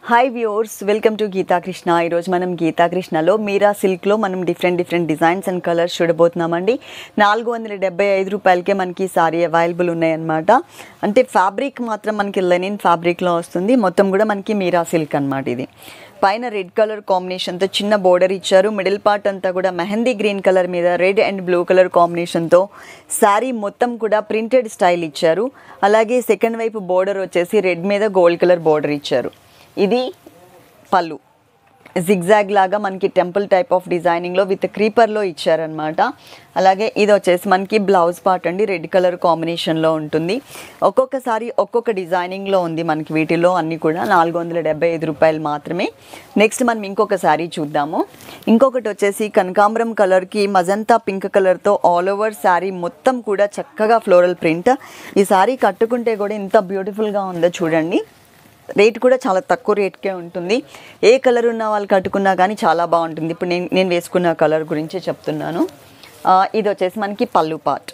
hi viewers welcome to Geethakrishna ఈరోజు మనం గీతాకృష్ణలో మీరా సిల్క్లో మనం different different designs and colours చూడబోతున్నామండి నాలుగు వందల డెబ్బై ఐదు రూపాయలకే మనకి ఈ సారీ అవైలబుల్ ఉన్నాయన్నమాట అంటే ఫ్యాబ్రిక్ మాత్రం మనకి లెనిన్ ఫ్యాబ్రిక్లో వస్తుంది మొత్తం కూడా మనకి మీరా సిల్క్ అన్నమాట ఇది పైన రెడ్ కలర్ కాంబినేషన్తో చిన్న బోర్డర్ ఇచ్చారు మిడిల్ పార్ట్ అంతా కూడా మెహందీ గ్రీన్ కలర్ మీద రెడ్ అండ్ బ్లూ కలర్ కాంబినేషన్తో శారీ మొత్తం కూడా ప్రింటెడ్ స్టైల్ ఇచ్చారు అలాగే సెకండ్ వైపు బోర్డర్ వచ్చేసి రెడ్ మీద గోల్డ్ కలర్ బోర్డర్ ఇచ్చారు ఇది పళ్ళు జిగ్జాగ్ లాగా మనకి టెంపుల్ టైప్ ఆఫ్ డిజైనింగ్లో విత్ క్రీపర్లో ఇచ్చారనమాట అలాగే ఇది వచ్చేసి మనకి బ్లౌజ్ పార్ట్ అండి రెడ్ కలర్ కాంబినేషన్లో ఉంటుంది ఒక్కొక్కసారి ఒక్కొక్క డిజైనింగ్లో ఉంది మనకి వీటిలో అన్నీ కూడా నాలుగు వందల డెబ్బై ఐదు రూపాయలు మాత్రమే నెక్స్ట్ మనం ఇంకొక శారీ చూద్దాము ఇంకొకటి వచ్చేసి కనకాంబరం కలర్కి మజంతా పింక్ కలర్తో ఆల్ ఓవర్ శారీ మొత్తం కూడా చక్కగా ఫ్లోరల్ ప్రింట్ ఈ శారీ కట్టుకుంటే కూడా ఎంత బ్యూటిఫుల్గా ఉందో చూడండి రేట్ కూడా చాలా తక్కువ రేట్కే ఉంటుంది ఏ కలర్ ఉన్న వాళ్ళు కట్టుకున్నా కానీ చాలా బాగుంటుంది ఇప్పుడు నేను నేను వేసుకున్న కలర్ గురించి చెప్తున్నాను ఆ, ఇది వచ్చేసి మనకి పళ్ళు పార్ట్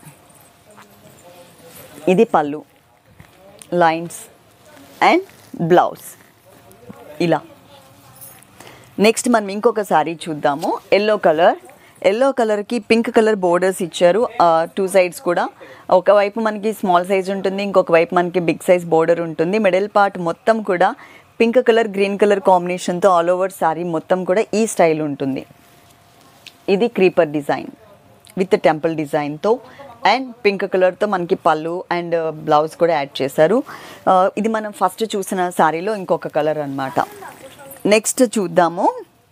ఇది పళ్ళు లైన్స్ అండ్ బ్లౌజ్ ఇలా నెక్స్ట్ మనం ఇంకొక శారీ చూద్దాము ఎల్లో కలర్ ఎల్లో కలర్కి పింక్ కలర్ బోర్డర్స్ ఇచ్చారు టూ సైడ్స్ కూడా ఒకవైపు మనకి స్మాల్ సైజ్ ఉంటుంది ఇంకొక వైపు మనకి బిగ్ సైజ్ బోర్డర్ ఉంటుంది మిడిల్ పార్ట్ మొత్తం కూడా పింక్ కలర్ గ్రీన్ కలర్ కాంబినేషన్తో ఆల్ ఓవర్ శారీ మొత్తం కూడా ఈ స్టైల్ ఉంటుంది ఇది క్రీపర్ డిజైన్ విత్ టెంపుల్ డిజైన్తో అండ్ పింక్ కలర్తో మనకి పళ్ళు అండ్ బ్లౌజ్ కూడా యాడ్ చేశారు ఆ, ఇది మనం ఫస్ట్ చూసిన శారీలో ఇంకొక కలర్ అన్నమాట నెక్స్ట్ చూద్దాము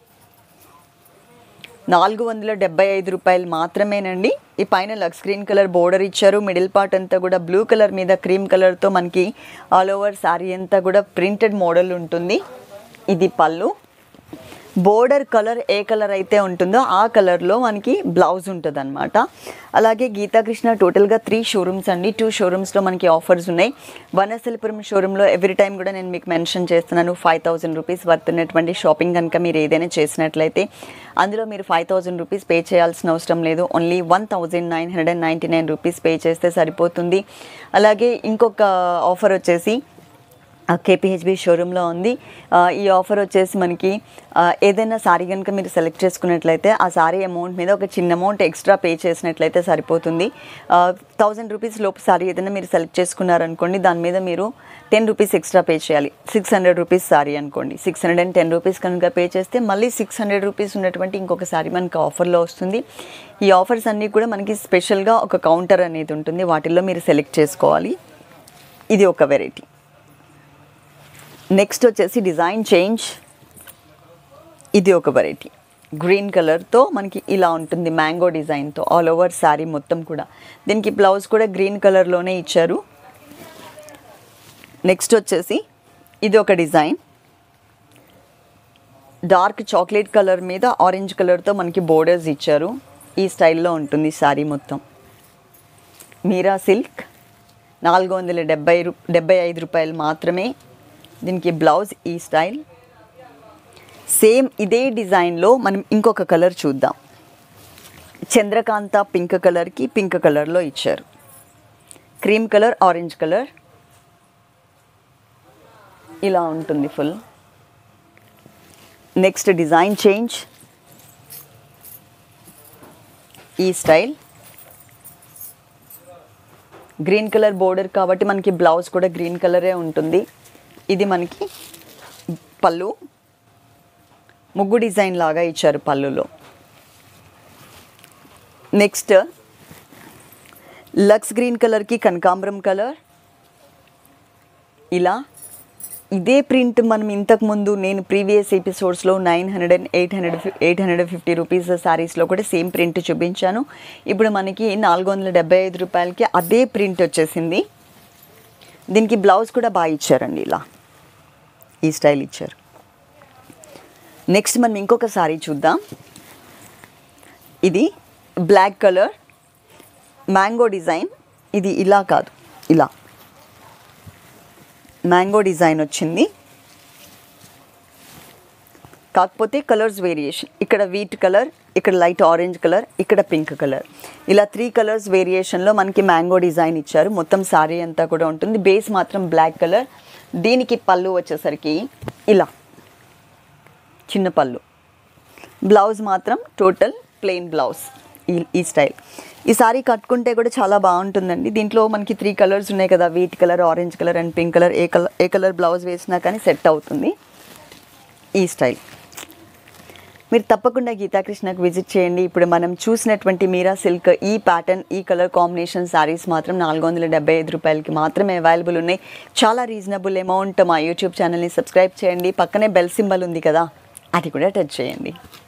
నాలుగు వందల డెబ్బై ఐదు రూపాయలు మాత్రమేనండి ఈ పైన లక్స్ గ్రీన్ కలర్ బోర్డర్ ఇచ్చారు మిడిల్ పార్ట్ అంతా కూడా బ్లూ కలర్ మీద క్రీమ్ కలర్తో మనకి ఆల్ ఓవర్ శారీ అంతా కూడా ప్రింటెడ్ మోడల్ ఉంటుంది ఇది పళ్ళు బోర్డర్ కలర్ ఏ కలర్ అయితే ఉంటుందో ఆ కలర్లో మనకి బ్లౌజ్ ఉంటుంది అనమాట అలాగే గీతాకృష్ణ టోటల్గా త్రీ షోరూమ్స్ అండి టూ షోరూమ్స్లో మనకి ఆఫర్స్ ఉన్నాయి వనసలిపురం షోరూంలో ఎవ్రీ టైం కూడా నేను మీకు మెన్షన్ చేస్తున్నాను ఫైవ్ థౌసండ్ రూపీస్ వర్త్ ఉన్నటువంటి షాపింగ్ కనుక మీరు ఏదైనా చేసినట్లయితే అందులో మీరు ఫైవ్ థౌసండ్ రూపీస్ పే చేయాల్సిన అవసరం లేదు only one thousand nine hundred and ninety nine rupees pay చేస్తే సరిపోతుంది అలాగే ఇంకొక ఆఫర్ వచ్చేసి కేపీహెచ్బి షోరూంలో ఉంది ఆ, ఈ ఆఫర్ వచ్చేసి మనకి ఆ, ఏదైనా సారీ కనుక మీరు సెలెక్ట్ చేసుకున్నట్లయితే ఆ సారీ అమౌంట్ మీద ఒక చిన్న అమౌంట్ ఎక్స్ట్రా పే చేసినట్లయితే సరిపోతుంది థౌజండ్ రూపీస్ లోపు సారీ ఏదైనా మీరు సెలెక్ట్ చేసుకున్నారనుకోండి దాని మీద మీరు టెన్ రూపీస్ ఎక్స్ట్రా పే చేయాలి సిక్స్ హండ్రెడ్ రూపీస్ సారీ అనుకోండి six hundred and ten rupees కనుక పే చేస్తే మళ్ళీ సిక్స్ హండ్రెడ్ రూపీస్ ఉన్నటువంటి ఇంకొక సారీ మనకి ఆఫర్లో వస్తుంది ఈ ఆఫర్స్ అన్నీ కూడా మనకి స్పెషల్గా ఒక కౌంటర్ అనేది ఉంటుంది వాటిల్లో మీరు సెలెక్ట్ చేసుకోవాలి ఇది ఒక వెరైటీ నెక్స్ట్ వచ్చేసి డిజైన్ చేంజ్ ఇది ఒక వెరైటీ గ్రీన్ కలర్తో మనకి ఇలా ఉంటుంది మ్యాంగో డిజైన్తో ఆల్ ఓవర్ శారీ మొత్తం కూడా దీనికి బ్లౌజ్ కూడా గ్రీన్ కలర్లోనే ఇచ్చారు నెక్స్ట్ వచ్చేసి ఇది ఒక డిజైన్ డార్క్ చాక్లెట్ కలర్ మీద ఆరెంజ్ కలర్తో మనకి బోర్డర్స్ ఇచ్చారు ఈ స్టైల్లో ఉంటుంది శారీ మొత్తం మీరా సిల్క్ నాలుగు వందల డెబ్బై రూ డెబ్బై ఐదు రూపాయలు మాత్రమే దీనికి బ్లౌజ్ ఈ స్టైల్ సేమ్ ఇదే డిజైన్లో మనం ఇంకొక కలర్ చూద్దాం చంద్రకాంత పింక్ కలర్కి పింక్ కలర్లో ఇచ్చారు క్రీమ్ కలర్ ఆరెంజ్ కలర్ ఇలా ఉంటుంది ఫుల్ నెక్స్ట్ డిజైన్ చేంజ్ ఈ స్టైల్ గ్రీన్ కలర్ బోర్డర్ కాబట్టి మనకి బ్లౌజ్ కూడా గ్రీన్ కలరే ఉంటుంది ఇది మనకి పళ్ళు ముగ్గు డిజైన్ లాగా ఇచ్చారు పళ్ళులో నెక్స్ట్ లక్స్ గ్రీన్ కలర్కి కనకాంబరం కలర్ ఇలా ఇదే ప్రింట్ మనం ఇంతకుముందు నేను ప్రీవియస్ ఎపిసోడ్స్లో nine hundred and eight hundred eight hundred fifty rupees శారీస్లో కూడా సేమ్ ప్రింట్ చూపించాను ఇప్పుడు మనకి నాలుగు వందల డెబ్బై ఐదు రూపాయలకి అదే ప్రింట్ వచ్చేసింది దీనికి బ్లౌజ్ కూడా బాగా ఇచ్చారండి ఇలా ఈ స్టైల్ ఇచ్చారు నెక్స్ట్ మనం ఇంకొక సారీ చూద్దాం ఇది బ్లాక్ కలర్ మ్యాంగో డిజైన్ ఇది ఇలా కాదు ఇలా మ్యాంగో డిజైన్ వచ్చింది కాకపోతే కలర్స్ వేరియేషన్ ఇక్కడ వీట్ కలర్ ఇక్కడ లైట్ ఆరెంజ్ కలర్ ఇక్కడ పింక్ కలర్ ఇలా త్రీ కలర్స్ వేరియేషన్లో మనకి మ్యాంగో డిజైన్ ఇచ్చారు మొత్తం శారీ అంతా కూడా ఉంటుంది బేస్ మాత్రం బ్లాక్ కలర్ దీనికి పళ్ళు వచ్చేసరికి ఇలా చిన్న పళ్ళు బ్లౌజ్ మాత్రం టోటల్ ప్లెయిన్ బ్లౌజ్ ఈ ఈ స్టైల్ ఈ సారీ కట్టుకుంటే కూడా చాలా బాగుంటుందండి దీంట్లో మనకి త్రీ కలర్స్ ఉన్నాయి కదా wheat colour orange colour and pink colour ఏ కలర్ ఏ కలర్ బ్లౌజ్ వేసినా కానీ సెట్ అవుతుంది ఈ స్టైల్ మీరు తప్పకుండా గీతాకృష్ణకు విజిట్ చేయండి ఇప్పుడు మనం చూసినటువంటి మీరా సిల్క్ ఈ ప్యాటర్న్ ఈ కలర్ కాంబినేషన్ శారీస్ మాత్రం నాలుగు వందల డెబ్బై ఐదు రూపాయలకి మాత్రమే అవైలబుల్ ఉన్నాయి చాలా రీజనబుల్ అమౌంట్ మా యూట్యూబ్ ఛానల్ని సబ్స్క్రైబ్ చేయండి పక్కనే బెల్ సింబల్ ఉంది కదా అది కూడా టచ్ చేయండి